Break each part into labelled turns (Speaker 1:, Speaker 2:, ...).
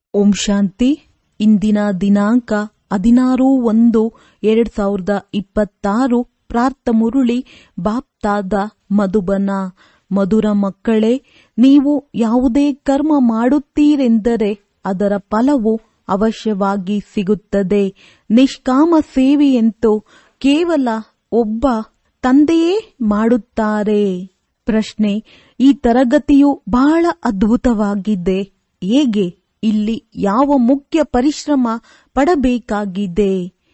Speaker 1: ಓಂ ಶಾಂತಿ ಇಂದಿನ ದಿನಾಂಕ ಹದಿನಾರು ಒಂದು ಎರಡ್ ಸಾವಿರದ ಇಪ್ಪತ್ತಾರು ಪ್ರಾರ್ಥ ಮುರುಳಿ ಬಾಪ್ತಾದ ಮಧುಬನ ಮಧುರ ಮಕ್ಕಳೇ ನೀವು ಯಾವುದೇ ಕರ್ಮ ಮಾಡುತ್ತೀರೆಂದರೆ ಅದರ ಫಲವು ಅವಶ್ಯವಾಗಿ ಸಿಗುತ್ತದೆ ನಿಷ್ಕಾಮ ಸೇವೆಯಂತೂ ಕೇವಲ ಒಬ್ಬ ತಂದೆಯೇ ಮಾಡುತ್ತಾರೆ ಪ್ರಶ್ನೆ ಈ ತರಗತಿಯು ಬಹಳ ಅದ್ಭುತವಾಗಿದೆ ಹೇಗೆ ಇಲ್ಲಿ ಯಾವ ಮುಖ್ಯ ಪರಿಶ್ರಮ ಪಡಬೇಕಾಗಿದೆ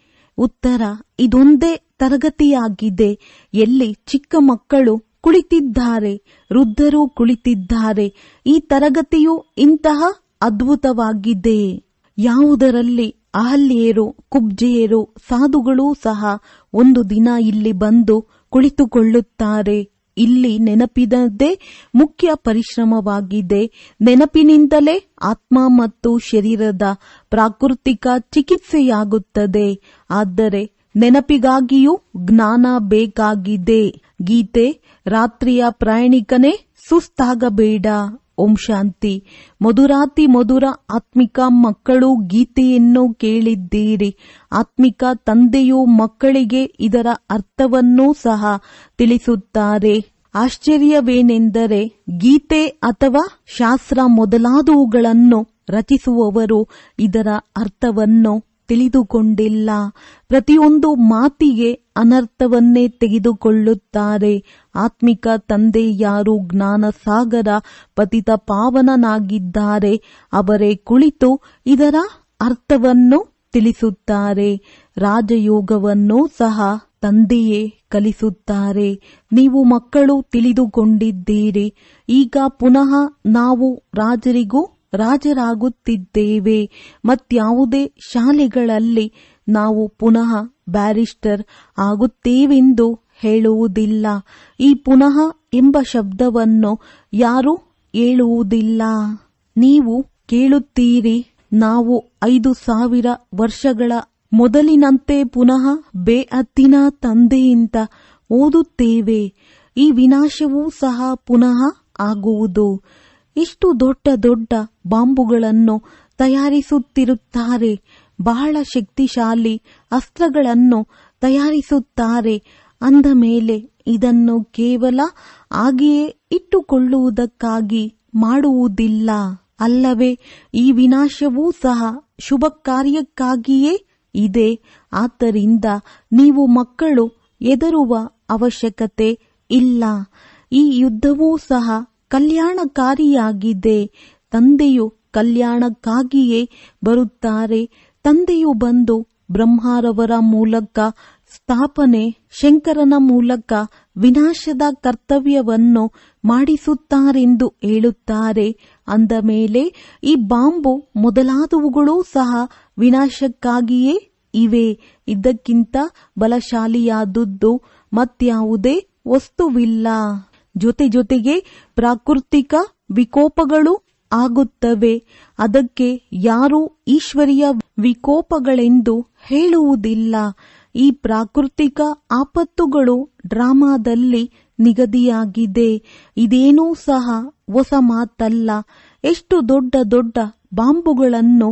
Speaker 1: ಉತ್ತರ ಇದೊಂದೇ ತರಗತಿಯಾಗಿದೆ ಎಲ್ಲಿ ಚಿಕ್ಕ ಮಕ್ಕಳು ಕುಳಿತಿದ್ದಾರೆ ವೃದ್ಧರು ಕುಳಿತಿದ್ದಾರೆ ಈ ತರಗತಿಯು ಇಂತಹ ಅದ್ಭುತವಾಗಿದೆ ಯಾವುದರಲ್ಲಿ ಅಹಲ್ಯರು ಕುಬ್ಜೆಯರು ಸಾಧುಗಳೂ ಸಹ ಒಂದು ದಿನ ಇಲ್ಲಿ ಬಂದು ಕುಳಿತುಕೊಳ್ಳುತ್ತಾರೆ ಇಲ್ಲಿ ನೆನಪಿನದ್ದೇ ಮುಖ್ಯ ಪರಿಶ್ರಮವಾಗಿದೆ ನೆನಪಿನಿಂದಲೇ ಆತ್ಮ ಮತ್ತು ಶರೀರದ ಪ್ರಾಕೃತಿಕ ಚಿಕಿತ್ಸೆಯಾಗುತ್ತದೆ ಆದರೆ ನೆನಪಿಗಾಗಿಯೂ ಜ್ಞಾನ ಬೇಕಾಗಿದೆ ಗೀತೆ ರಾತ್ರಿಯ ಪ್ರಯಾಣಿಕನೇ ಸುಸ್ತಾಗಬೇಡ ಓಂ ಶಾಂತಿ ಮಧುರಾತಿ ಮಧುರ ಆತ್ಮಿಕ ಮಕ್ಕಳು ಗೀತೆಯನ್ನು ಕೇಳಿದ್ದೀರಿ ಆತ್ಮಿಕ ತಂದೆಯು ಮಕ್ಕಳಿಗೆ ಇದರ ಅರ್ಥವನ್ನೂ ಸಹ ತಿಳಿಸುತ್ತಾರೆ ಆಶ್ಚರ್ಯವೇನೆಂದರೆ ಗೀತೆ ಅಥವಾ ಶಾಸ್ತ್ರ ಮೊದಲಾದವುಗಳನ್ನು ರಚಿಸುವವರು ಇದರ ಅರ್ಥವನ್ನು ತಿಳಿದುಕೊಂಡಿಲ್ಲ ಪ್ರತಿಯೊಂದು ಮಾತಿಗೆ ಅನರ್ಥವನ್ನೇ ತೆಗೆದುಕೊಳ್ಳುತ್ತಾರೆ ಆತ್ಮಿಕ ತಂದೆ ಯಾರು ಜ್ಞಾನ ಸಾಗರ ಪತಿತ ಪಾವನನಾಗಿದ್ದಾರೆ ಅವರೇ ಕುಳಿತು ಇದರ ಅರ್ಥವನ್ನು ತಿಳಿಸುತ್ತಾರೆ ರಾಜಯೋಗವನ್ನು ಸಹ ತಂದೆಯೇ ಕಲಿಸುತ್ತಾರೆ ನೀವು ಮಕ್ಕಳು ತಿಳಿದುಕೊಂಡಿದ್ದೀರಿ ಈಗ ಪುನಃ ನಾವು ರಾಜರಿಗೂ ರಾಜರಾಗುತ್ತಿದ್ದೇವೆ ಮತ್ಯಾವುದೇ ಶಾಲೆಗಳಲ್ಲಿ ನಾವು ಪುನಃ ಬ್ಯಾರಿಸ್ಟರ್ ಆಗುತ್ತೇವೆಂದು ಹೇಳುವುದಿಲ್ಲ ಈ ಪುನಃ ಎಂಬ ಶಬ್ದವನ್ನು ಯಾರೂ ಹೇಳುವುದಿಲ್ಲ ನೀವು ಕೇಳುತ್ತೀರಿ ನಾವು ಐದು ಸಾವಿರ ವರ್ಷಗಳ ಮೊದಲಿನಂತೆ ಪುನಃ ಬೇಅತ್ತಿನ ತಂದೆಯಿಂದ ಓದುತ್ತೇವೆ ಈ ವಿನಾಶವೂ ಸಹ ಪುನಃ ಆಗುವುದು ಇಷ್ಟು ದೊಡ್ಡ ದೊಡ್ಡ ಬಾಂಬುಗಳನ್ನು ತಯಾರಿಸುತ್ತಿರುತ್ತಾರೆ ಬಹಳ ಶಕ್ತಿಶಾಲಿ ಅಸ್ತ್ರಗಳನ್ನು ತಯಾರಿಸುತ್ತಾರೆ ಅಂದ ಮೇಲೆ ಇದನ್ನು ಕೇವಲ ಹಾಗೆಯೇ ಇಟ್ಟುಕೊಳ್ಳುವುದಕ್ಕಾಗಿ ಮಾಡುವುದಿಲ್ಲ ಅಲ್ಲವೇ ಈ ವಿನಾಶವೂ ಸಹ ಶುಭ ಕಾರ್ಯಕ್ಕಾಗಿಯೇ ಇದೆ ಆದ್ದರಿಂದ ನೀವು ಮಕ್ಕಳು ಎದರುವ ಅವಶ್ಯಕತೆ ಇಲ್ಲ ಈ ಯುದ್ಧವೂ ಸಹ ಕಲ್ಯಾಣಕಾರಿಯಾಗಿದೆ ತಂದೆಯು ಕಲ್ಯಾಣಕ್ಕಾಗಿಯೇ ಬರುತ್ತಾರೆ ತಂದೆಯು ಬಂದು ಬ್ರಹ್ಮಾರವರ ಮೂಲಕ ಸ್ಥಾಪನೆ ಶಂಕರನ ಮೂಲಕ ವಿನಾಶದ ಕರ್ತವ್ಯವನ್ನು ಮಾಡಿಸುತ್ತಾರೆಂದು ಹೇಳುತ್ತಾರೆ ಅಂದ ಮೇಲೆ ಈ ಬಾಂಬು ಮೊದಲಾದವುಗಳೂ ಸಹ ವಿನಾಶಕ್ಕಾಗಿಯೇ ಇವೆ ಇದಕ್ಕಿಂತ ಬಲಶಾಲಿಯಾದದ್ದು ಮತ್ಯಾವುದೇ ವಸ್ತುವಿಲ್ಲ ಜೊತೆ ಜೊತೆಗೆ ಪ್ರಾಕೃತಿಕ ವಿಕೋಪಗಳು ಆಗುತ್ತವೆ ಅದಕ್ಕೆ ಯಾರೂ ಈಶ್ವರಿಯ ವಿಕೋಪಗಳೆಂದು ಹೇಳುವುದಿಲ್ಲ ಈ ಪ್ರಾಕೃತಿಕ ಆಪತ್ತುಗಳು ಡ್ರಾಮಾದಲ್ಲಿ ನಿಗದಿಯಾಗಿದೆ ಇದೇನೂ ಸಹ ಹೊಸ ಮಾತಲ್ಲ ಎಷ್ಟು ದೊಡ್ಡ ದೊಡ್ಡ ಬಾಂಬುಗಳನ್ನು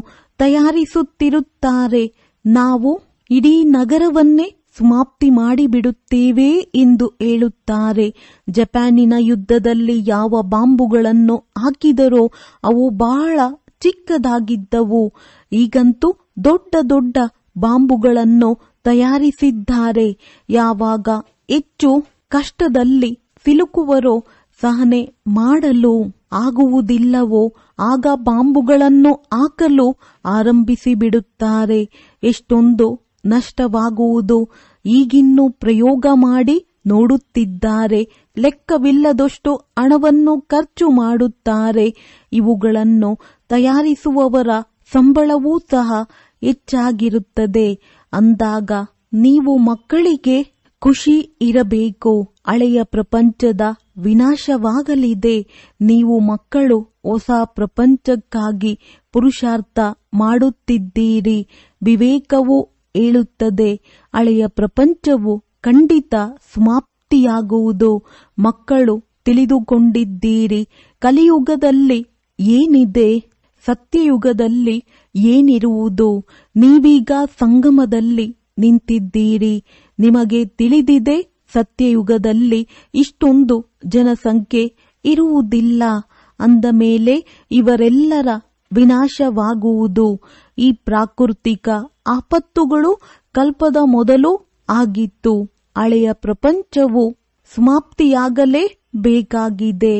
Speaker 1: ತಯಾರಿಸುತ್ತಿರುತ್ತಾರೆ ನಾವು ಇಡೀ ನಗರವನ್ನೇ ಸಮಾಪ್ತಿ ಮಾಡಿಬಿಡುತ್ತೇವೆ ಎಂದು ಹೇಳುತ್ತಾರೆ ಜಪಾನಿನ ಯುದ್ಧದಲ್ಲಿ ಯಾವ ಬಾಂಬುಗಳನ್ನು ಹಾಕಿದರೋ ಅವು ಬಹಳ ಚಿಕ್ಕದಾಗಿದ್ದವು ಈಗಂತೂ ದೊಡ್ಡ ದೊಡ್ಡ ಬಾಂಬುಗಳನ್ನು ತಯಾರಿಸಿದ್ದಾರೆ ಯಾವಾಗ ಹೆಚ್ಚು ಕಷ್ಟದಲ್ಲಿ ಸಿಲುಕುವರೋ ಸಹನೆ ಮಾಡಲು ಆಗುವುದಿಲ್ಲವೋ ಆಗ ಬಾಂಬುಗಳನ್ನು ಹಾಕಲು ಆರಂಭಿಸಿಬಿಡುತ್ತಾರೆ ಎಷ್ಟೊಂದು ನಷ್ಟವಾಗುವುದು ಈಗಿನ್ನೂ ಪ್ರಯೋಗ ಮಾಡಿ ನೋಡುತ್ತಿದ್ದಾರೆ ಲೆಕ್ಕವಿಲ್ಲದಷ್ಟು ಹಣವನ್ನು ಖರ್ಚು ಮಾಡುತ್ತಾರೆ ಇವುಗಳನ್ನು ತಯಾರಿಸುವವರ ಸಂಬಳವೂ ಸಹ ಹೆಚ್ಚಾಗಿರುತ್ತದೆ ಅಂದಾಗ ನೀವು ಮಕ್ಕಳಿಗೆ ಖುಷಿ ಇರಬೇಕು ಹಳೆಯ ಪ್ರಪಂಚದ ವಿನಾಶವಾಗಲಿದೆ ನೀವು ಮಕ್ಕಳು ಹೊಸ ಪ್ರಪಂಚಕ್ಕಾಗಿ ಪುರುಷಾರ್ಥ ಮಾಡುತ್ತಿದ್ದೀರಿ ವಿವೇಕವು ಹೇಳುತ್ತದೆ ಹಳೆಯ ಪ್ರಪಂಚವು ಖಂಡಿತ ಸಮಾಪ್ತಿಯಾಗುವುದು ಮಕ್ಕಳು ತಿಳಿದುಕೊಂಡಿದ್ದೀರಿ ಕಲಿಯುಗದಲ್ಲಿ ಏನಿದೆ ಸತ್ಯಯುಗದಲ್ಲಿ ಏನಿರುವುದು ನೀವೀಗ ಸಂಗಮದಲ್ಲಿ ನಿಂತಿದ್ದೀರಿ ನಿಮಗೆ ತಿಳಿದಿದೆ ಸತ್ಯಯುಗದಲ್ಲಿ ಇಷ್ಟೊಂದು ಜನಸಂಖ್ಯೆ ಇರುವುದಿಲ್ಲ ಅಂದ ಮೇಲೆ ಇವರೆಲ್ಲರ ವಿನಾಶವಾಗುವುದು ಈ ಪ್ರಾಕೃತಿಕ ಆಪತ್ತುಗಳು ಕಲ್ಪದ ಮೊದಲು ಆಗಿತ್ತು ಹಳೆಯ ಪ್ರಪಂಚವು ಸಮಾಪ್ತಿಯಾಗಲೇ ಬೇಕಾಗಿದೆ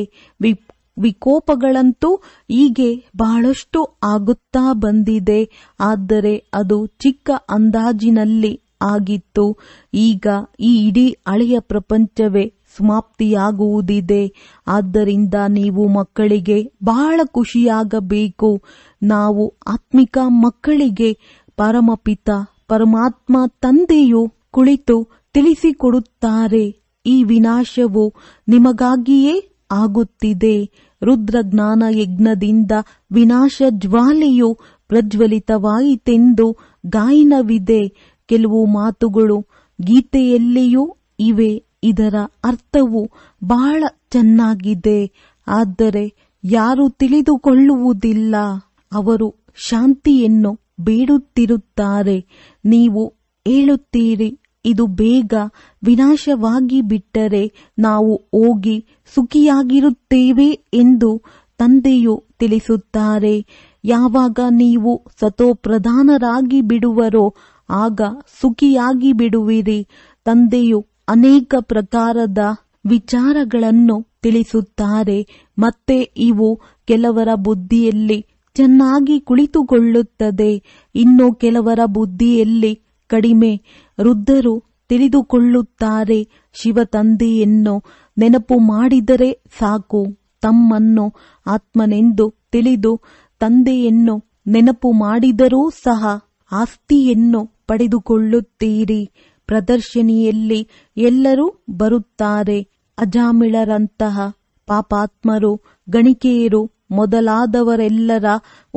Speaker 1: ವಿಕೋಪಗಳಂತೂ ಹೀಗೆ ಬಹಳಷ್ಟು ಆಗುತ್ತಾ ಬಂದಿದೆ ಆದರೆ ಅದು ಚಿಕ್ಕ ಅಂದಾಜಿನಲ್ಲಿ ಆಗಿತ್ತು ಈಗ ಈ ಇಡೀ ಹಳೆಯ ಪ್ರಪಂಚವೇ ಸಮಾಪ್ತಿಯಾಗುವುದಿದೆ ಆದ್ದರಿಂದ ನೀವು ಮಕ್ಕಳಿಗೆ ಬಹಳ ಖುಷಿಯಾಗಬೇಕು ನಾವು ಆತ್ಮಿಕ ಮಕ್ಕಳಿಗೆ ಪರಮಪಿತ ಪರಮಾತ್ಮ ತಂದೆಯು ಕುಳಿತು ತಿಳಿಸಿಕೊಡುತ್ತಾರೆ ಈ ವಿನಾಶವು ನಿಮಗಾಗಿಯೇ ಆಗುತ್ತಿದೆ ರುದ್ರಜ್ಞಾನ ಯಜ್ಞದಿಂದ ವಿನಾಶ ಜ್ವಾಲೆಯು ಪ್ರಜ್ವಲಿತವಾಯಿತೆಂದು ಗಾಯನವಿದೆ ಕೆಲವು ಮಾತುಗಳು ಗೀತೆಯಲ್ಲಿಯೂ ಇವೆ ಇದರ ಅರ್ಥವು ಬಹಳ ಚೆನ್ನಾಗಿದೆ ಆದರೆ ಯಾರು ತಿಳಿದುಕೊಳ್ಳುವುದಿಲ್ಲ ಅವರು ಶಾಂತಿಯನ್ನು ಬೇಡುತ್ತಿರುತ್ತಾರೆ ನೀವು ಹೇಳುತ್ತೀರಿ ಇದು ಬೇಗ ವಿನಾಶವಾಗಿ ಬಿಟ್ಟರೆ ನಾವು ಹೋಗಿ ಸುಖಿಯಾಗಿರುತ್ತೇವೆ ಎಂದು ತಂದೆಯು ತಿಳಿಸುತ್ತಾರೆ ಯಾವಾಗ ನೀವು ಸತೋಪ್ರಧಾನರಾಗಿ ಬಿಡುವರೋ ಆಗ ಸುಖಿಯಾಗಿ ಬಿಡುವಿರಿ ತಂದೆಯು ಅನೇಕ ಪ್ರಕಾರದ ವಿಚಾರಗಳನ್ನು ತಿಳಿಸುತ್ತಾರೆ ಮತ್ತೆ ಇವು ಕೆಲವರ ಬುದ್ಧಿಯಲ್ಲಿ ಚೆನ್ನಾಗಿ ಕುಳಿತುಕೊಳ್ಳುತ್ತದೆ ಇನ್ನು ಕೆಲವರ ಬುದ್ಧಿಯಲ್ಲಿ ಕಡಿಮೆ ವೃದ್ಧರು ತಿಳಿದುಕೊಳ್ಳುತ್ತಾರೆ ಶಿವ ತಂದೆಯನ್ನು ನೆನಪು ಮಾಡಿದರೆ ಸಾಕು ತಮ್ಮನ್ನು ಆತ್ಮನೆಂದು ತಿಳಿದು ತಂದೆಯನ್ನು ನೆನಪು ಮಾಡಿದರೂ ಸಹ ಆಸ್ತಿಯನ್ನು ಪಡೆದುಕೊಳ್ಳುತ್ತೀರಿ ಪ್ರದರ್ಶನಿಯಲ್ಲಿ ಎಲ್ಲರೂ ಬರುತ್ತಾರೆ ಅಜಾಮಿಳರಂತಹ ಪಾಪಾತ್ಮರು ಗಣಿಕೆಯರು ಮೊದಲಾದವರೆಲ್ಲರ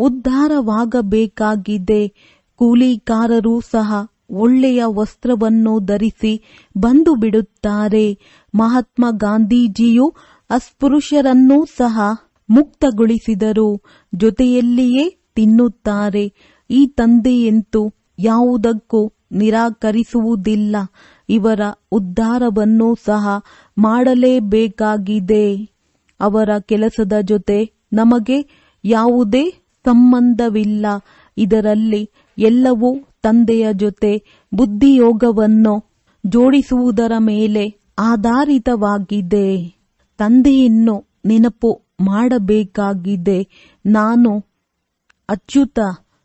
Speaker 1: ಉದ್ಧಾರವಾಗಬೇಕಾಗಿದೆ ಕೂಲಿಕಾರರೂ ಸಹ ಒಳ್ಳೆಯ ವಸ್ತ್ರವನ್ನು ಧರಿಸಿ ಬಂದು ಬಿಡುತ್ತಾರೆ ಮಹಾತ್ಮ ಗಾಂಧೀಜಿಯು ಅಸ್ಪೃಶ್ಯರನ್ನೂ ಸಹ ಮುಕ್ತಗೊಳಿಸಿದರು ಜೊತೆಯಲ್ಲಿಯೇ ತಿನ್ನುತ್ತಾರೆ ಈ ತಂದೆಯಂತೂ ಯಾವುದಕ್ಕೂ ನಿರಾಕರಿಸುವುದಿಲ್ಲ ಇವರ ಉದ್ಧಾರವನ್ನು ಸಹ ಮಾಡಲೇಬೇಕಾಗಿದೆ ಅವರ ಕೆಲಸದ ಜೊತೆ ನಮಗೆ ಯಾವುದೇ ಸಂಬಂಧವಿಲ್ಲ ಇದರಲ್ಲಿ ಎಲ್ಲವೂ ತಂದೆಯ ಜೊತೆ ಬುದ್ಧಿಯೋಗವನ್ನು ಜೋಡಿಸುವುದರ ಮೇಲೆ ಆಧಾರಿತವಾಗಿದೆ ತಂದೆಯನ್ನು ನೆನಪು ಮಾಡಬೇಕಾಗಿದೆ ನಾನು ಅಚ್ಯುತ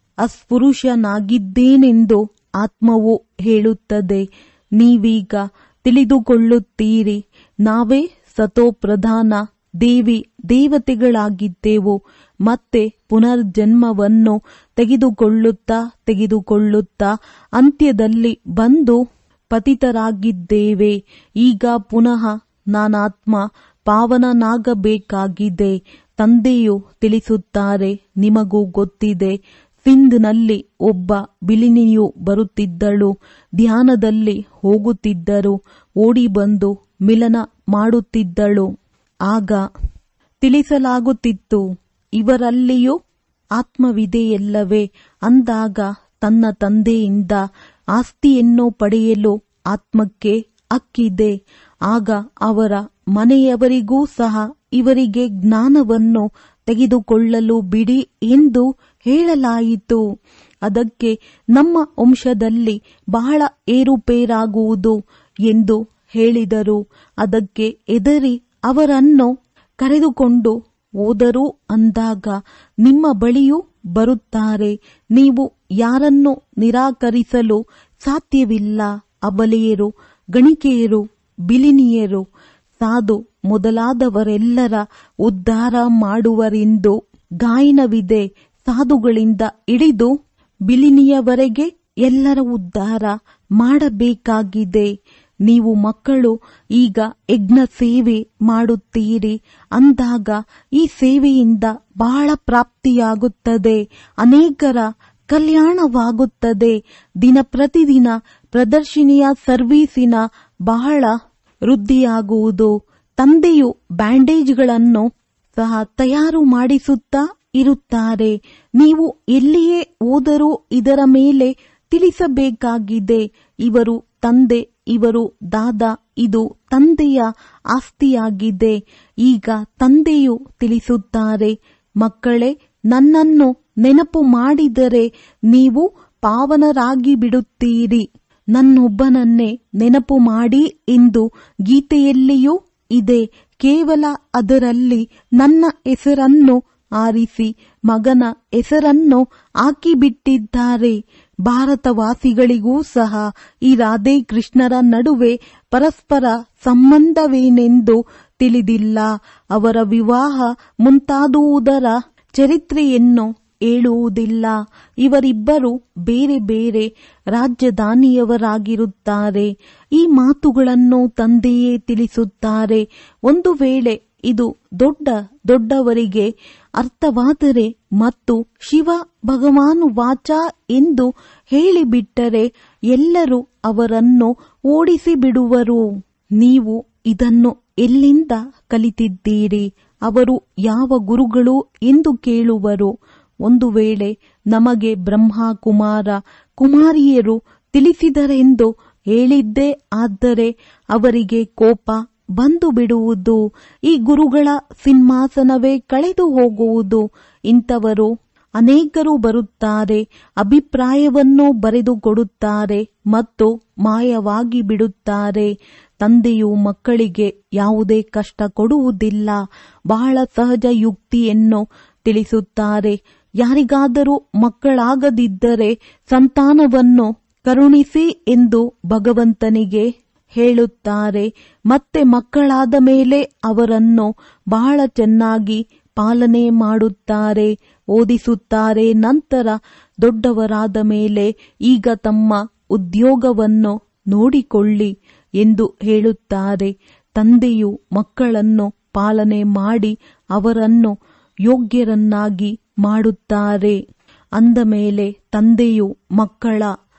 Speaker 1: ಅಸ್ಪೃಶ್ಯನಾಗಿದ್ದೇನೆಂದು ಆತ್ಮವು ಹೇಳುತ್ತದೆ ನೀವೀಗ ತಿಳಿದುಕೊಳ್ಳುತ್ತೀರಿ ನಾವೇ ಸತೋಪ್ರಧಾನ ದೇವಿ ದೇವತೆಗಳಾಗಿದ್ದೆವು ಮತ್ತೆ ಪುನರ್ಜನ್ಮವನ್ನು ತೆಗೆದುಕೊಳ್ಳುತ್ತಾ ತೆಗೆದುಕೊಳ್ಳುತ್ತಾ ಅಂತ್ಯದಲ್ಲಿ ಬಂದು ಪತಿತರಾಗಿದ್ದೇವೆ ಈಗ ಪುನಃ ನಾನಾತ್ಮ ಪಾವನನಾಗಬೇಕಾಗಿದೆ ತಂದೆಯು ತಿಳಿಸುತ್ತಾರೆ ನಿಮಗೂ ಗೊತ್ತಿದೆ ಸಿಂಧ್ನಲ್ಲಿ ಒಬ್ಬ ಬಿಲಿನಿಯು ಬರುತ್ತಿದ್ದಳು ಧ್ಯಾನದಲ್ಲಿ ಹೋಗುತ್ತಿದ್ದರು ಓಡಿ ಬಂದು ಮಿಲನ ಮಾಡುತ್ತಿದ್ದಳು ಆಗ ತಿಳಿಸಲಾಗುತ್ತಿತ್ತು ಇವರಲ್ಲಿಯೂ ಆತ್ಮವಿದೆಯಲ್ಲವೇ ಅಂದಾಗ ತನ್ನ ತಂದೆಯಿಂದ ಆಸ್ತಿಯನ್ನು ಪಡೆಯಲು ಆತ್ಮಕ್ಕೆ ಹಕ್ಕಿದೆ ಆಗ ಅವರ ಮನೆಯವರಿಗೂ ಸಹ ಇವರಿಗೆ ಜ್ಞಾನವನ್ನು ತೆಗೆದುಕೊಳ್ಳಲು ಬಿಡಿ ಎಂದು ಹೇಳಲಾಯಿತು ಅದಕ್ಕೆ ನಮ್ಮ ವಂಶದಲ್ಲಿ ಬಹಳ ಏರುಪೇರಾಗುವುದು ಎಂದು ಹೇಳಿದರು ಅದಕ್ಕೆ ಎದರಿ ಅವರನ್ನು ಕರೆದುಕೊಂಡು ಹೋದರು ಅಂದಾಗ ನಿಮ್ಮ ಬಳಿಯೂ ಬರುತ್ತಾರೆ ನೀವು ಯಾರನ್ನು ನಿರಾಕರಿಸಲು ಸಾಧ್ಯವಿಲ್ಲ ಅಬಲೆಯರು ಗಣಿಕೆಯರು ಬಿಲಿನಿಯರು ಸಾಧು ಮೊದಲಾದವರೆಲ್ಲರ ಉದ್ಧಾರ ಮಾಡುವರೆಂದು ಗಾಯನವಿದೆ ಸಾಧುಗಳಿಂದ ಹಿಡಿದು ಬಿಲಿನಿಯವರೆಗೆ ಎಲ್ಲರ ಉದ್ಧಾರ ಮಾಡಬೇಕಾಗಿದೆ ನೀವು ಮಕ್ಕಳು ಈಗ ಯಜ್ಞ ಸೇವೆ ಮಾಡುತ್ತೀರಿ ಅಂದಾಗ ಈ ಸೇವೆಯಿಂದ ಬಹಳ ಪ್ರಾಪ್ತಿಯಾಗುತ್ತದೆ ಅನೇಕರ ಕಲ್ಯಾಣವಾಗುತ್ತದೆ ದಿನ ಪ್ರತಿದಿನ ಪ್ರದರ್ಶಿನಿಯ ಸರ್ವೀಸಿನ ಬಹಳ ವೃದ್ಧಿಯಾಗುವುದು ತಂದೆಯು ಬ್ಯಾಂಡೇಜ್ಗಳನ್ನು ಸಹ ತಯಾರು ಮಾಡಿಸುತ್ತಾ ಇರುತ್ತಾರೆ ನೀವು ಎಲ್ಲಿಯೇ ಹೋದರೂ ಇದರ ಮೇಲೆ ತಿಳಿಸಬೇಕಾಗಿದೆ ಇವರು ತಂದೆ ಇವರು ದಾದ ಇದು ತಂದೆಯ ಆಸ್ತಿಯಾಗಿದೆ ಈಗ ತಂದೆಯು ತಿಳಿಸುತ್ತಾರೆ ಮಕ್ಕಳೇ ನನ್ನನ್ನು ನೆನಪು ಮಾಡಿದರೆ ನೀವು ಪಾವನರಾಗಿ ಬಿಡುತ್ತೀರಿ ನನ್ನೊಬ್ಬನನ್ನೇ ನೆನಪು ಮಾಡಿ ಎಂದು ಗೀತೆಯಲ್ಲಿಯೂ ಇದೆ ಕೇವಲ ಅದರಲ್ಲಿ ನನ್ನ ಹೆಸರನ್ನು ಆರಿಸಿ ಮಗನ ಹೆಸರನ್ನು ಹಾಕಿಬಿಟ್ಟಿದ್ದಾರೆ ಭಾರತವಾಸಿಗಳಿಗೂ ಸಹ ಈ ರಾಧೆ ಕೃಷ್ಣರ ನಡುವೆ ಪರಸ್ಪರ ಸಂಬಂಧವೇನೆಂದು ತಿಳಿದಿಲ್ಲ ಅವರ ವಿವಾಹ ಮುಂತಾದುವುದರ ಚರಿತ್ರೆಯನ್ನು ಹೇಳುವುದಿಲ್ಲ ಇವರಿಬ್ಬರು ಬೇರೆ ಬೇರೆ ರಾಜಧಾನಿಯವರಾಗಿರುತ್ತಾರೆ ಈ ಮಾತುಗಳನ್ನು ತಂದೆಯೇ ತಿಳಿಸುತ್ತಾರೆ ಒಂದು ವೇಳೆ ಇದು ದೊಡ್ಡ ದೊಡ್ಡವರಿಗೆ ಅರ್ಥವಾದರೆ ಮತ್ತು ಶಿವ ಭಗವಾನು ವಾಚ ಎಂದು ಹೇಳಿಬಿಟ್ಟರೆ ಎಲ್ಲರೂ ಅವರನ್ನು ಓಡಿಸಿ ಬಿಡುವರು ನೀವು ಇದನ್ನು ಎಲ್ಲಿಂದ ಕಲಿತಿದ್ದೀರಿ ಅವರು ಯಾವ ಗುರುಗಳು ಎಂದು ಕೇಳುವರು ಒಂದು ವೇಳೆ ನಮಗೆ ಬ್ರಹ್ಮ ಕುಮಾರ ಕುಮಾರಿಯರು ತಿಳಿಸಿದರೆಂದು ಹೇಳಿದ್ದೇ ಆದರೆ ಅವರಿಗೆ ಕೋಪ ಬಂದು ಬಿಡುವುದು ಈ ಗುರುಗಳ ಸಿಂಹಾಸನವೇ ಕಳೆದು ಹೋಗುವುದು ಇಂಥವರು ಅನೇಕರು ಬರುತ್ತಾರೆ ಅಭಿಪ್ರಾಯವನ್ನು ಬರೆದುಕೊಡುತ್ತಾರೆ ಮತ್ತು ಮಾಯವಾಗಿ ಬಿಡುತ್ತಾರೆ ತಂದೆಯು ಮಕ್ಕಳಿಗೆ ಯಾವುದೇ ಕಷ್ಟ ಕೊಡುವುದಿಲ್ಲ ಬಹಳ ಸಹಜ ಯುಕ್ತಿಯನ್ನು ತಿಳಿಸುತ್ತಾರೆ ಯಾರಿಗಾದರೂ ಮಕ್ಕಳಾಗದಿದ್ದರೆ ಸಂತಾನವನ್ನು ಕರುಣಿಸಿ ಎಂದು ಭಗವಂತನಿಗೆ ಹೇಳುತ್ತಾರೆ ಮತ್ತೆ ಮಕ್ಕಳಾದ ಮೇಲೆ ಅವರನ್ನು ಬಹಳ ಚೆನ್ನಾಗಿ ಪಾಲನೆ ಮಾಡುತ್ತಾರೆ ಓದಿಸುತ್ತಾರೆ ನಂತರ ದೊಡ್ಡವರಾದ ಮೇಲೆ ಈಗ ತಮ್ಮ ಉದ್ಯೋಗವನ್ನು ನೋಡಿಕೊಳ್ಳಿ ಎಂದು ಹೇಳುತ್ತಾರೆ ತಂದೆಯು ಮಕ್ಕಳನ್ನು ಪಾಲನೆ ಮಾಡಿ ಅವರನ್ನು ಯೋಗ್ಯರನ್ನಾಗಿ ಮಾಡುತ್ತಾರೆ ಅಂದ ಮೇಲೆ ತಂದೆಯು ಮಕ್ಕಳ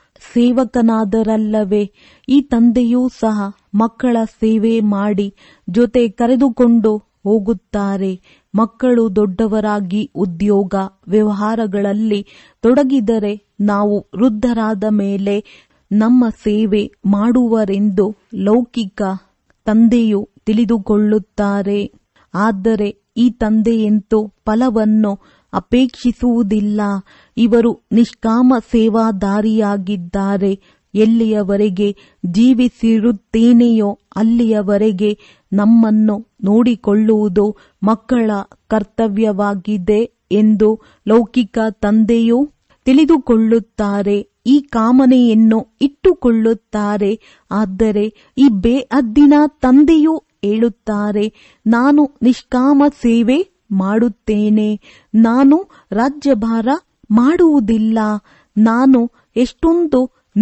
Speaker 1: ಸೇವಕನಾದರಲ್ಲವೇ ಈ ತಂದೆಯೂ ಸಹ ಮಕ್ಕಳ ಸೇವೆ ಮಾಡಿ ಜೊತೆ ಕರೆದುಕೊಂಡು ಹೋಗುತ್ತಾರೆ ಮಕ್ಕಳು ದೊಡ್ಡವರಾಗಿ ಉದ್ಯೋಗ ವ್ಯವಹಾರಗಳಲ್ಲಿ ತೊಡಗಿದರೆ ನಾವು ವೃದ್ಧರಾದ ಮೇಲೆ ನಮ್ಮ ಸೇವೆ ಮಾಡುವರೆಂದು ಲೌಕಿಕ ತಂದೆಯು ತಿಳಿದುಕೊಳ್ಳುತ್ತಾರೆ ಆದರೆ ಈ ತಂದೆಯಂತೂ ಫಲವನ್ನು ಅಪೇಕ್ಷಿಸುವುದಿಲ್ಲ ಇವರು ನಿಷ್ಕಾಮ ಸೇವಾದಾರಿಯಾಗಿದ್ದಾರೆ ಎಲ್ಲಿಯವರೆಗೆ ಜೀವಿಸಿರುತ್ತೇನೆಯೋ ಅಲ್ಲಿಯವರೆಗೆ ನಮ್ಮನ್ನು ನೋಡಿಕೊಳ್ಳುವುದು ಮಕ್ಕಳ ಕರ್ತವ್ಯವಾಗಿದೆ ಎಂದು ಲೌಕಿಕ ತಂದೆಯು ತಿಳಿದುಕೊಳ್ಳುತ್ತಾರೆ ಈ ಕಾಮನೆಯನ್ನು ಇಟ್ಟುಕೊಳ್ಳುತ್ತಾರೆ ಆದರೆ ಈ ಬೇಅದ್ದಿನ ತಂದೆಯು ಹೇಳುತ್ತಾರೆ ನಾನು ನಿಷ್ಕಾಮ ಸೇವೆ ಮಾಡುತ್ತೇನೆ ನಾನು ರಾಜ್ಯಭಾರ ಮಾಡುವುದಿಲ್ಲ ನಾನು ಎಷ್ಟೊಂದು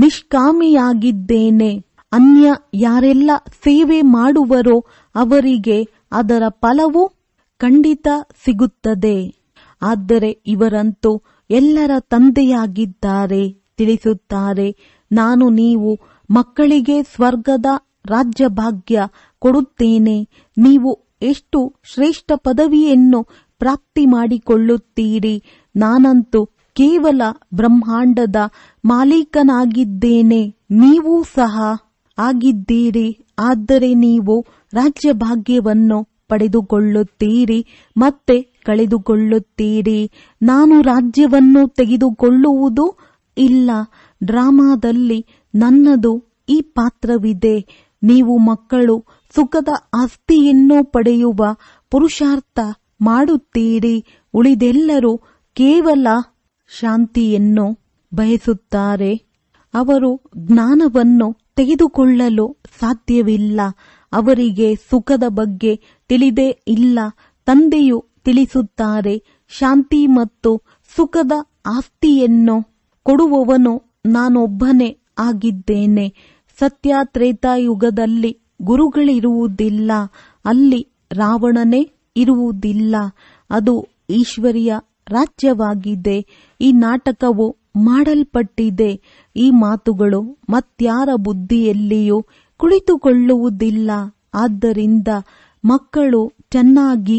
Speaker 1: ನಿಷ್ಕಾಮಿಯಾಗಿದ್ದೇನೆ ಅನ್ಯ ಯಾರೆಲ್ಲ ಸೇವೆ ಮಾಡುವರೋ ಅವರಿಗೆ ಅದರ ಫಲವು ಖಂಡಿತ ಸಿಗುತ್ತದೆ ಆದರೆ ಇವರಂತೂ ಎಲ್ಲರ ತಂದೆಯಾಗಿದ್ದಾರೆ ತಿಳಿಸುತ್ತಾರೆ ನಾನು ನೀವು ಮಕ್ಕಳಿಗೆ ಸ್ವರ್ಗದ ರಾಜ್ಯಭಾಗ್ಯ ಕೊಡುತ್ತೇನೆ ನೀವು ಎಷ್ಟು ಶ್ರೇಷ್ಠ ಪದವಿಯನ್ನು ಪ್ರಾಪ್ತಿ ಮಾಡಿಕೊಳ್ಳುತ್ತೀರಿ ನಾನಂತೂ ಕೇವಲ ಬ್ರಹ್ಮಾಂಡದ ಮಾಲೀಕನಾಗಿದ್ದೇನೆ ನೀವೂ ಸಹ ಆಗಿದ್ದೀರಿ ಆದರೆ ನೀವು ರಾಜ್ಯಭಾಗ್ಯವನ್ನು ಪಡೆದುಕೊಳ್ಳುತ್ತೀರಿ ಮತ್ತೆ ಕಳೆದುಕೊಳ್ಳುತ್ತೀರಿ ನಾನು ರಾಜ್ಯವನ್ನು ತೆಗೆದುಕೊಳ್ಳುವುದು ಇಲ್ಲ ಡ್ರಾಮಾದಲ್ಲಿ ನನ್ನದು ಈ ಪಾತ್ರವಿದೆ ನೀವು ಮಕ್ಕಳು ಸುಖದ ಆಸ್ತಿಯನ್ನು ಪಡೆಯುವ ಪುರುಷಾರ್ಥ ಮಾಡುತ್ತೀರಿ ಉಳಿದೆಲ್ಲರೂ ಕೇವಲ ಶಾಂತಿಯನ್ನು ಬಯಸುತ್ತಾರೆ ಅವರು ಜ್ಞಾನವನ್ನು ತೆಗೆದುಕೊಳ್ಳಲು ಸಾಧ್ಯವಿಲ್ಲ ಅವರಿಗೆ ಸುಖದ ಬಗ್ಗೆ ತಿಳಿದೇ ಇಲ್ಲ ತಂದೆಯು ತಿಳಿಸುತ್ತಾರೆ ಶಾಂತಿ ಮತ್ತು ಸುಖದ ಆಸ್ತಿಯನ್ನು ಕೊಡುವವನು ನಾನೊಬ್ಬನೇ ಆಗಿದ್ದೇನೆ ಸತ್ಯ ತ್ರೇತಾಯುಗದಲ್ಲಿ ಗುರುಗಳಿರುವುದಿಲ್ಲ ಅಲ್ಲಿ ರಾವಣನೇ ಇರುವುದಿಲ್ಲ ಅದು ಈಶ್ವರಿಯ ರಾಜ್ಯವಾಗಿದೆ ಈ ನಾಟಕವು ಮಾಡಲ್ಪಟ್ಟಿದೆ ಈ ಮಾತುಗಳು ಮತ್ಯಾರ ಬುದ್ಧಿಯಲ್ಲಿಯೂ ಕುಳಿತುಕೊಳ್ಳುವುದಿಲ್ಲ ಆದ್ದರಿಂದ ಮಕ್ಕಳು ಚೆನ್ನಾಗಿ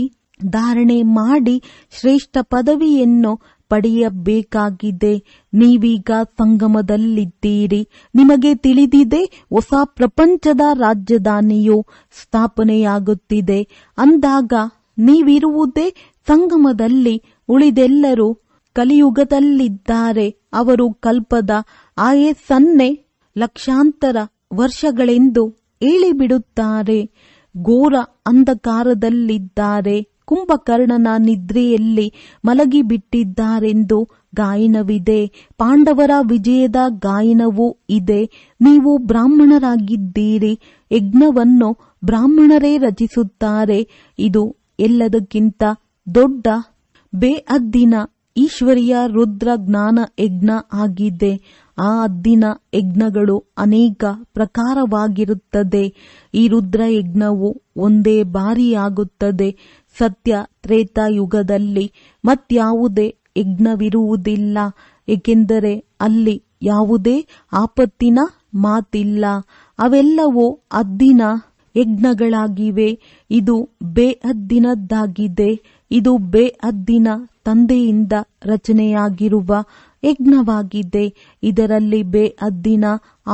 Speaker 1: ಧಾರಣೆ ಮಾಡಿ ಶ್ರೇಷ್ಠ ಪದವಿಯನ್ನು ಪಡೆಯಬೇಕಾಗಿದೆ ನೀವೀಗ ಸಂಗಮದಲ್ಲಿದ್ದೀರಿ ನಿಮಗೆ ತಿಳಿದಿದೆ ಹೊಸ ಪ್ರಪಂಚದ ರಾಜಧಾನಿಯು ಸ್ಥಾಪನೆಯಾಗುತ್ತಿದೆ ಅಂದಾಗ ನೀವಿರುವುದೇ ಸಂಗಮದಲ್ಲಿ ಉಳಿದೆಲ್ಲರೂ ಕಲಿಯುಗದಲ್ಲಿದ್ದಾರೆ ಅವರು ಕಲ್ಪದ ಆಯಸ್ಸನ್ನೇ ಲಕ್ಷಾಂತರ ವರ್ಷಗಳೆಂದು ಹೇಳಿಬಿಡುತ್ತಾರೆ ಘೋರ ಅಂಧಕಾರದಲ್ಲಿದ್ದಾರೆ ಕುಂಭಕರ್ಣನ ನಿದ್ರೆಯಲ್ಲಿ ಮಲಗಿಬಿಟ್ಟಿದ್ದಾರೆಂದು ಗಾಯನವಿದೆ ಪಾಂಡವರ ವಿಜಯದ ಗಾಯನವೂ ಇದೆ ನೀವು ಬ್ರಾಹ್ಮಣರಾಗಿದ್ದೀರಿ ಯಜ್ಞವನ್ನು ಬ್ರಾಹ್ಮಣರೇ ರಚಿಸುತ್ತಾರೆ ಇದು ಎಲ್ಲದಕ್ಕಿಂತ ದೊಡ್ಡ ಬೇಅದ್ದಿನ ಈಶ್ವರಿಯ ರುದ್ರ ಜ್ಞಾನ ಯಜ್ಞ ಆಗಿದೆ ಆ ಅದ್ದಿನ ಯಜ್ಞಗಳು ಅನೇಕ ಪ್ರಕಾರವಾಗಿರುತ್ತದೆ ಈ ರುದ್ರ ಯಜ್ಞವು ಒಂದೇ ಬಾರಿಯಾಗುತ್ತದೆ ಸತ್ಯ ತ್ರೇತಾಯುಗದಲ್ಲಿ ಮತ್ಯಾವುದೇ ಯಜ್ಞವಿರುವುದಿಲ್ಲ ಏಕೆಂದರೆ ಅಲ್ಲಿ ಯಾವುದೇ ಆಪತ್ತಿನ ಮಾತಿಲ್ಲ ಅವೆಲ್ಲವೂ ಅದ್ದಿನ ಯಜ್ಞಗಳಾಗಿವೆ ಇದು ಬೇಅದ್ದಿನದ್ದಾಗಿದೆ ಇದು ಬೇಅದ್ದಿನ ತಂದೆಯಿಂದ ರಚನೆಯಾಗಿರುವ ಯಜ್ಞವಾಗಿದೆ ಇದರಲ್ಲಿ ಬೇಅದ್ದಿನ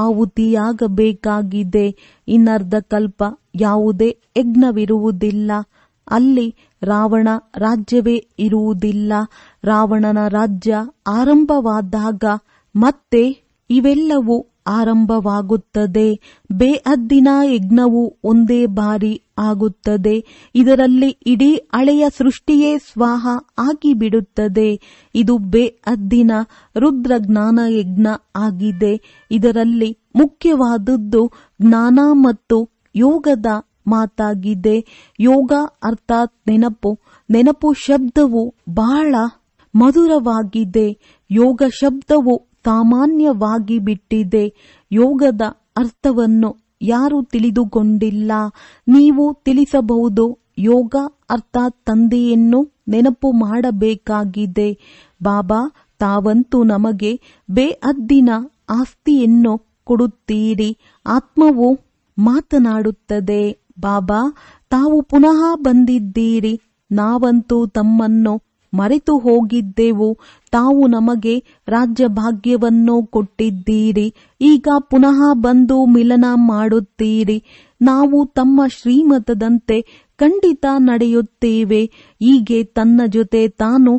Speaker 1: ಆಹುತಿಯಾಗಬೇಕಾಗಿದೆ ಇನ್ನರ್ಧ ಕಲ್ಪ ಯಾವುದೇ ಯಜ್ಞವಿರುವುದಿಲ್ಲ ಅಲ್ಲಿ ರಾವಣ ರಾಜ್ಯವೇ ಇರುವುದಿಲ್ಲ ರಾವಣನ ರಾಜ್ಯ ಆರಂಭವಾದಾಗ ಮತ್ತೆ ಇವೆಲ್ಲವೂ ಆರಂಭವಾಗುತ್ತದೆ ಬೇಅದ್ದಿನ ಯಜ್ಞವು ಒಂದೇ ಬಾರಿ ಆಗುತ್ತದೆ ಇದರಲ್ಲಿ ಇಡೀ ಹಳೆಯ ಸೃಷ್ಟಿಯೇ ಸ್ವಾಹ ಆಗಿಬಿಡುತ್ತದೆ ಇದು ಬೇಅದ್ದಿನ ರುದ್ರ ಜ್ಞಾನ ಯಜ್ಞ ಆಗಿದೆ ಇದರಲ್ಲಿ ಮುಖ್ಯವಾದದ್ದು ಜ್ಞಾನ ಮತ್ತು ಯೋಗದ ಮಾತಾಗಿದೆ ಯೋಗ ಅರ್ಥಾತ್ ನೆನಪು ನೆನಪು ಶಬ್ದವು ಬಹಳ ಮಧುರವಾಗಿದೆ ಯೋಗ ಶಬ್ದವು ಸಾಮಾನ್ಯವಾಗಿ ಬಿಟ್ಟಿದೆ ಯೋಗದ ಅರ್ಥವನ್ನು ಯಾರು ತಿಳಿದುಕೊಂಡಿಲ್ಲ ನೀವು ತಿಳಿಸಬಹುದು ಯೋಗ ಅರ್ಥಾತ್ ತಂದೆಯನ್ನು ನೆನಪು ಮಾಡಬೇಕಾಗಿದೆ ಬಾಬಾ ತಾವಂತೂ ನಮಗೆ ಬೇಅದ್ದಿನ ಆಸ್ತಿಯನ್ನು ಕೊಡುತ್ತೀರಿ ಆತ್ಮವು ಮಾತನಾಡುತ್ತದೆ ಬಾಬಾ ತಾವು ಪುನಃ ಬಂದಿದ್ದೀರಿ ನಾವಂತೂ ತಮ್ಮನ್ನು ಮರೆತು ಹೋಗಿದ್ದೆವು ತಾವು ನಮಗೆ ರಾಜ್ಯ ಭಾಗ್ಯವನ್ನು ಕೊಟ್ಟಿದ್ದೀರಿ ಈಗ ಪುನಃ ಬಂದು ಮಿಲನ ಮಾಡುತ್ತೀರಿ ನಾವು ತಮ್ಮ ಶ್ರೀಮತದಂತೆ ಖಂಡಿತ ನಡೆಯುತ್ತೇವೆ ಹೀಗೆ ತನ್ನ ಜೊತೆ ತಾನು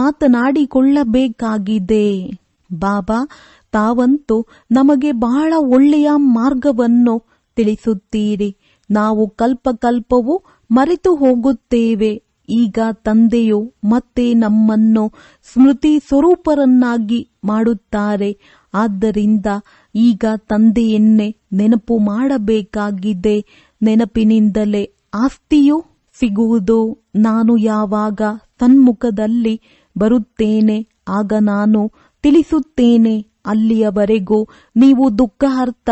Speaker 1: ಮಾತನಾಡಿಕೊಳ್ಳಬೇಕಾಗಿದೆ ಬಾಬಾ ತಾವಂತೂ ನಮಗೆ ಬಹಳ ಒಳ್ಳೆಯ ಮಾರ್ಗವನ್ನು ತಿಳಿಸುತ್ತೀರಿ ನಾವು ಕಲ್ಪಕಲ್ಪವು ಮರೆತು ಹೋಗುತ್ತೇವೆ ಈಗ ತಂದೆಯು ಮತ್ತೆ ನಮ್ಮನ್ನು ಸ್ಮೃತಿ ಸ್ವರೂಪರನ್ನಾಗಿ ಮಾಡುತ್ತಾರೆ ಆದ್ದರಿಂದ ಈಗ ತಂದೆಯನ್ನೇ ನೆನಪು ಮಾಡಬೇಕಾಗಿದೆ ನೆನಪಿನಿಂದಲೇ ಆಸ್ತಿಯು ಸಿಗುವುದು ನಾನು ಯಾವಾಗ ಸನ್ಮುಖದಲ್ಲಿ ಬರುತ್ತೇನೆ ಆಗ ನಾನು ತಿಳಿಸುತ್ತೇನೆ ಅಲ್ಲಿಯವರೆಗೂ ನೀವು ದುಃಖಹರ್ತ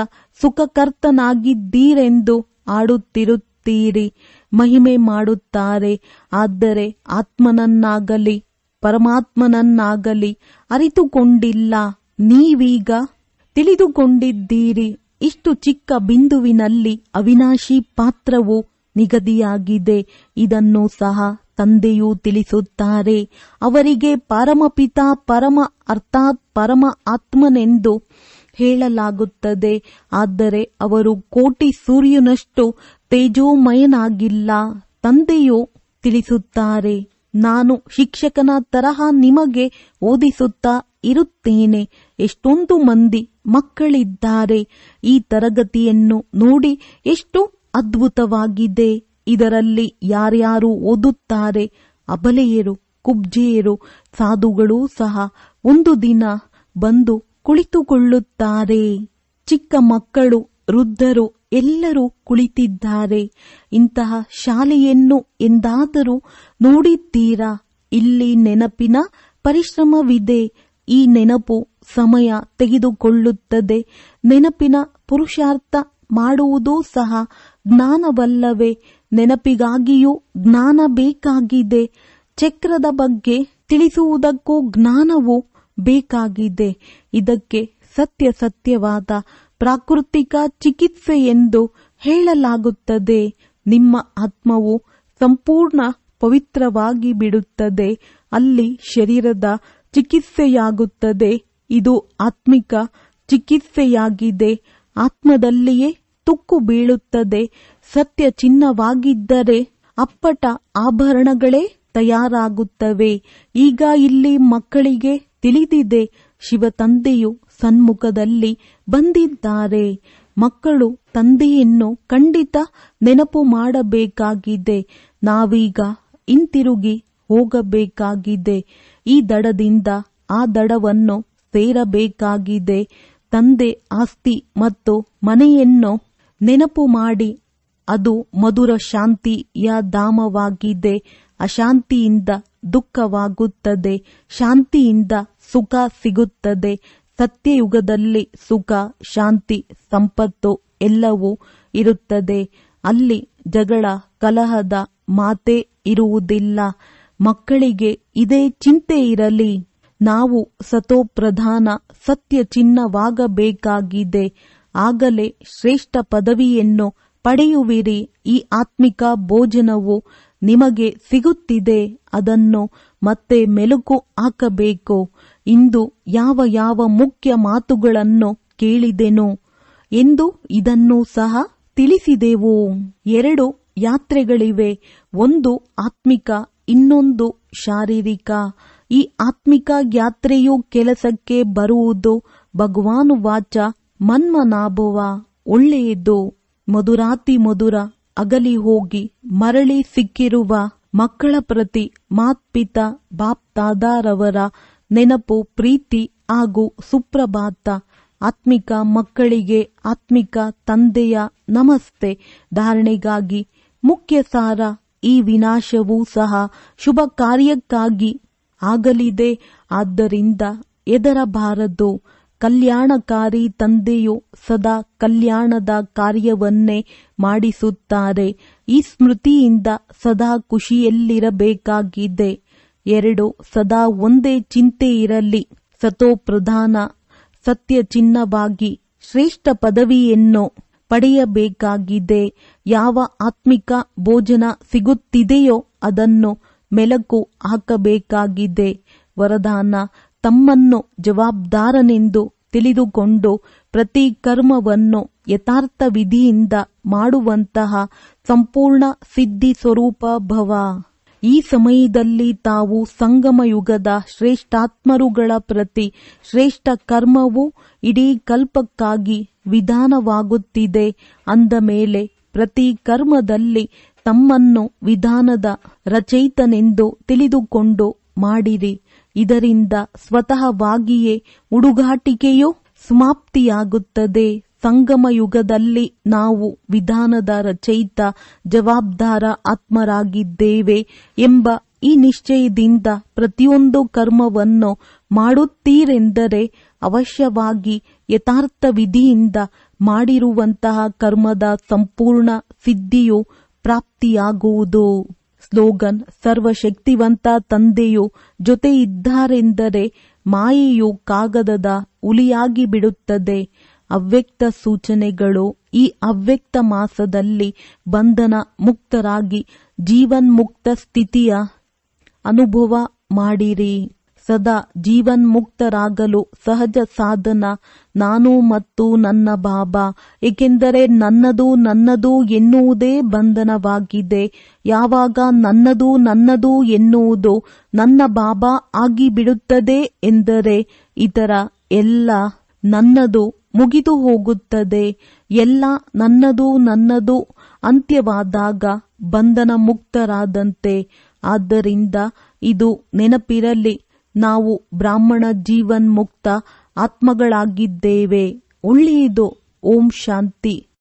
Speaker 1: ಸುಖಕರ್ತನಾಗಿದ್ದೀರೆಂದು ಆಡುತ್ತಿರುತ್ತೀರಿ ಮಹಿಮೆ ಮಾಡುತ್ತಾರೆ ಆದರೆ ಆತ್ಮನನ್ನಾಗಲಿ ಪರಮಾತ್ಮನನ್ನಾಗಲಿ ಅರಿತುಕೊಂಡಿಲ್ಲ ನೀವೀಗ ತಿಳಿದುಕೊಂಡಿದ್ದೀರಿ ಇಷ್ಟು ಚಿಕ್ಕ ಬಿಂದುವಿನಲ್ಲಿ ಅವಿನಾಶಿ ಪಾತ್ರವು ನಿಗದಿಯಾಗಿದೆ ಇದನ್ನು ಸಹ ತಂದೆಯೂ ತಿಳಿಸುತ್ತಾರೆ ಅವರಿಗೆ ಪರಮಪಿತ ಪರಮ ಅರ್ಥಾತ್ ಪರಮ ಆತ್ಮನೆಂದು ಹೇಳಲಾಗುತ್ತದೆ ಆದರೆ ಅವರು ಕೋಟಿ ಸೂರ್ಯನಷ್ಟು ತೇಜೋಮಯನಾಗಿಲ್ಲ ತಂದೆಯು ತಿಳಿಸುತ್ತಾರೆ ನಾನು ಶಿಕ್ಷಕನ ತರಹ ನಿಮಗೆ ಓದಿಸುತ್ತಾ ಇರುತ್ತೇನೆ ಎಷ್ಟೊಂದು ಮಂದಿ ಮಕ್ಕಳಿದ್ದಾರೆ ಈ ತರಗತಿಯನ್ನು ನೋಡಿ ಎಷ್ಟು ಅದ್ಭುತವಾಗಿದೆ ಇದರಲ್ಲಿ ಯಾರ್ಯಾರು ಓದುತ್ತಾರೆ ಅಬಲೆಯರು ಕುಬ್ಜೆಯರು ಸಾಧುಗಳೂ ಸಹ ಒಂದು ದಿನ ಬಂದು ಕುಳಿತುಕೊಳ್ಳುತ್ತಾರೆ ಚಿಕ್ಕ ಮಕ್ಕಳು ವೃದ್ಧರು ಎಲ್ಲರೂ ಕುಳಿತಿದ್ದಾರೆ ಇಂತಹ ಶಾಲೆಯನ್ನು ಎಂದಾದರೂ ನೋಡಿದ್ದೀರಾ ಇಲ್ಲಿ ನೆನಪಿನ ಪರಿಶ್ರಮವಿದೆ ಈ ನೆನಪು ಸಮಯ ತೆಗೆದುಕೊಳ್ಳುತ್ತದೆ ನೆನಪಿನ ಪುರುಷಾರ್ಥ ಮಾಡುವುದೂ ಸಹ ಜ್ಞಾನವಲ್ಲವೇ ನೆನಪಿಗಾಗಿಯೂ ಜ್ಞಾನ ಬೇಕಾಗಿದೆ ಚಕ್ರದ ಬಗ್ಗೆ ತಿಳಿಸುವುದಕ್ಕೂ ಜ್ಞಾನವು ಬೇಕಾಗಿದೆ ಇದಕ್ಕೆ ಸತ್ಯ ಸತ್ಯವಾದ ಪ್ರಾಕೃತಿಕ ಚಿಕಿತ್ಸೆ ಎಂದು ಹೇಳಲಾಗುತ್ತದೆ ನಿಮ್ಮ ಆತ್ಮವು ಸಂಪೂರ್ಣ ಪವಿತ್ರವಾಗಿ ಬಿಡುತ್ತದೆ ಅಲ್ಲಿ ಶರೀರದ ಚಿಕಿತ್ಸೆಯಾಗುತ್ತದೆ ಇದು ಆತ್ಮಿಕ ಚಿಕಿತ್ಸೆಯಾಗಿದೆ ಆತ್ಮದಲ್ಲಿಯೇ ತುಕ್ಕು ಬೀಳುತ್ತದೆ ಸತ್ಯ ಚಿನ್ನವಾಗಿದ್ದರೆ ಅಪ್ಪಟ ಆಭರಣಗಳೇ ತಯಾರಾಗುತ್ತವೆ ಈಗ ಇಲ್ಲಿ ಮಕ್ಕಳಿಗೆ ತಿಳಿದಿದೆ ಶಿವ ತಂದೆಯು ಸನ್ಮುಖದಲ್ಲಿ ಬಂದಿದ್ದಾರೆ ಮಕ್ಕಳು ತಂದೆಯನ್ನು ಖಂಡಿತ ನೆನಪು ಮಾಡಬೇಕಾಗಿದೆ ನಾವೀಗ ಹಿಂತಿರುಗಿ ಹೋಗಬೇಕಾಗಿದೆ ಈ ದಡದಿಂದ ಆ ದಡವನ್ನು ಸೇರಬೇಕಾಗಿದೆ ತಂದೆ ಆಸ್ತಿ ಮತ್ತು ಮನೆಯನ್ನು ನೆನಪು ಮಾಡಿ ಅದು ಮಧುರ ಶಾಂತಿಯ ಧಾಮವಾಗಿದೆ ಅಶಾಂತಿಯಿಂದ ದುಃಖವಾಗುತ್ತದೆ ಶಾಂತಿಯಿಂದ ಸುಖ ಸಿಗುತ್ತದೆ ಸತ್ಯಯುಗದಲ್ಲಿ ಸುಖ ಶಾಂತಿ ಸಂಪತ್ತು ಎಲ್ಲವೂ ಇರುತ್ತದೆ ಅಲ್ಲಿ ಜಗಳ ಕಲಹದ ಮಾತೇ ಇರುವುದಿಲ್ಲ ಮಕ್ಕಳಿಗೆ ಇದೇ ಚಿಂತೆ ಇರಲಿ ನಾವು ಸತೋಪ್ರಧಾನ ಸತ್ಯ ಚಿನ್ನವಾಗಬೇಕಾಗಿದೆ ಆಗಲೇ ಶ್ರೇಷ್ಠ ಪದವಿಯನ್ನು ಪಡೆಯುವಿರಿ ಈ ಆತ್ಮಿಕ ಭೋಜನವು ನಿಮಗೆ ಸಿಗುತ್ತಿದೆ ಅದನ್ನು ಮತ್ತೆ ಮೆಲುಕು ಹಾಕಬೇಕು ಇಂದು ಯಾವ ಯಾವ ಮುಖ್ಯ ಮಾತುಗಳನ್ನು ಕೇಳಿದೆನು ಎಂದು ಇದನ್ನು ಸಹ ತಿಳಿಸಿದೆವು ಎರಡು ಯಾತ್ರೆಗಳಿವೆ ಒಂದು ಆತ್ಮಿಕ ಇನ್ನೊಂದು ಶಾರೀರಿಕ ಈ ಆತ್ಮಿಕ ಯಾತ್ರೆಯು ಕೆಲಸಕ್ಕೆ ಬರುವುದು ಭಗವಾನು ವಾಚ ಮನ್ಮನಾಭವ ಒಳ್ಳೆಯದು ಮಧುರಾತಿ ಮಧುರ ಅಗಲಿ ಹೋಗಿ ಮರಳಿ ಸಿಕ್ಕಿರುವ ಮಕ್ಕಳ ಪ್ರತಿ ಮಾತ್ಪಿತ ಬಾಪ್ತಾದಾರವರ ನೆನಪು ಪ್ರೀತಿ ಹಾಗೂ ಸುಪ್ರಭಾತ ಆತ್ಮಿಕ ಮಕ್ಕಳಿಗೆ ಆತ್ಮಿಕ ತಂದೆಯ ನಮಸ್ತೆ ಧಾರಣೆಗಾಗಿ ಮುಖ್ಯ ಸಾರ ಈ ವಿನಾಶವೂ ಸಹ ಶುಭ ಕಾರ್ಯಕ್ಕಾಗಿ ಆಗಲಿದೆ ಆದ್ದರಿಂದ ಎದರಬಾರದು ಕಲ್ಯಾಣಕಾರಿ ತಂದೆಯು ಸದಾ ಕಲ್ಯಾಣದ ಕಾರ್ಯವನ್ನೇ ಮಾಡಿಸುತ್ತಾರೆ ಈ ಸ್ಮೃತಿಯಿಂದ ಸದಾ ಖುಷಿಯಲ್ಲಿರಬೇಕಾಗಿದೆ ಎರಡು ಸದಾ ಒಂದೇ ಚಿಂತೆ ಇರಲಿ ಸತೋಪ್ರಧಾನ ಸತ್ಯ ಚಿನ್ನವಾಗಿ ಶ್ರೇಷ್ಠ ಪದವಿಯನ್ನು ಪಡೆಯಬೇಕಾಗಿದೆ ಯಾವ ಆತ್ಮಿಕ ಭೋಜನ ಸಿಗುತ್ತಿದೆಯೋ ಅದನ್ನು ಮೆಲಕು ಹಾಕಬೇಕಾಗಿದೆ ವರದಾನ ತಮ್ಮನ್ನು ಜವಾಬ್ದಾರನೆಂದು ತಿಳಿದುಕೊಂಡು ಪ್ರತಿ ಕರ್ಮವನ್ನು ಯಥಾರ್ಥ ವಿಧಿಯಿಂದ ಮಾಡುವಂತಹ ಸಂಪೂರ್ಣ ಸಿದ್ಧಿ ಸ್ವರೂಪ ಭವ ಈ ಸಮಯದಲ್ಲಿ ತಾವು ಸಂಗಮ ಯುಗದ ಶ್ರೇಷ್ಠಾತ್ಮರುಗಳ ಪ್ರತಿ ಶ್ರೇಷ್ಠ ಕರ್ಮವು ಇಡೀ ಕಲ್ಪಕ್ಕಾಗಿ ವಿಧಾನವಾಗುತ್ತಿದೆ ಅಂದ ಮೇಲೆ ಪ್ರತಿ ಕರ್ಮದಲ್ಲಿ ತಮ್ಮನ್ನು ವಿಧಾನದ ರಚಯಿತನೆಂದು ತಿಳಿದುಕೊಂಡು ಮಾಡಿರಿ ಇದರಿಂದ ಸ್ವತಃವಾಗಿಯೇ ಹುಡುಗಾಟಿಕೆಯು ಸಮಾಪ್ತಿಯಾಗುತ್ತದೆ ಸಂಗಮ ಯುಗದಲ್ಲಿ ನಾವು ವಿಧಾನದ ರಚಯಿತ ಜವಾಬ್ದಾರ ಆತ್ಮರಾಗಿದ್ದೇವೆ ಎಂಬ ಈ ನಿಶ್ಚಯದಿಂದ ಪ್ರತಿಯೊಂದು ಕರ್ಮವನ್ನು ಮಾಡುತ್ತೀರೆಂದರೆ ಅವಶ್ಯವಾಗಿ ಯಥಾರ್ಥ ವಿಧಿಯಿಂದ ಮಾಡಿರುವಂತಹ ಕರ್ಮದ ಸಂಪೂರ್ಣ ಸಿದ್ಧಿಯು ಪ್ರಾಪ್ತಿಯಾಗುವುದು ಸ್ಲೋಗನ್ ಸರ್ವಶಕ್ತಿವಂತ ತಂದೆಯು ಜೊತೆ ಇದ್ದಾರೆಂದರೆ ಮಾಯೆಯು ಕಾಗದದ ಹುಲಿಯಾಗಿ ಬಿಡುತ್ತದೆ ಅವ್ಯಕ್ತ ಸೂಚನೆಗಳು ಈ ಅವ್ಯಕ್ತ ಮಾಸದಲ್ಲಿ ಬಂಧನ ಮುಕ್ತರಾಗಿ ಜೀವನ್ಮುಕ್ತ ಸ್ಥಿತಿಯ ಅನುಭವ ಮಾಡಿರಿ ಸದಾ ಜೀವನ್ಮುಕ್ತರಾಗಲು ಸಹಜ ಸಾಧನ ನಾನು ಮತ್ತು ನನ್ನ ಬಾಬಾ ಏಕೆಂದರೆ ನನ್ನದು ನನ್ನದು ಎನ್ನುವುದೇ ಬಂಧನವಾಗಿದೆ ಯಾವಾಗ ನನ್ನದು ನನ್ನದು ಎನ್ನುವುದು ನನ್ನ ಬಾಬಾ ಆಗಿಬಿಡುತ್ತದೆ ಎಂದರೆ ಇತರ ಎಲ್ಲ ನನ್ನದು ಮುಗಿದು ಹೋಗುತ್ತದೆ ಎಲ್ಲ ನನ್ನದು ನನ್ನದು ಅಂತ್ಯವಾದಾಗ ಬಂಧನ ಮುಕ್ತರಾದಂತೆ ಆದ್ದರಿಂದ ಇದು ನೆನಪಿರಲಿ ನಾವು ಬ್ರಾಹ್ಮಣ ಜೀವನ್ ಮುಕ್ತ ಆತ್ಮಗಳಾಗಿದ್ದೇವೆ ಒಳ್ಳೆಯದು ಓಂ ಶಾಂತಿ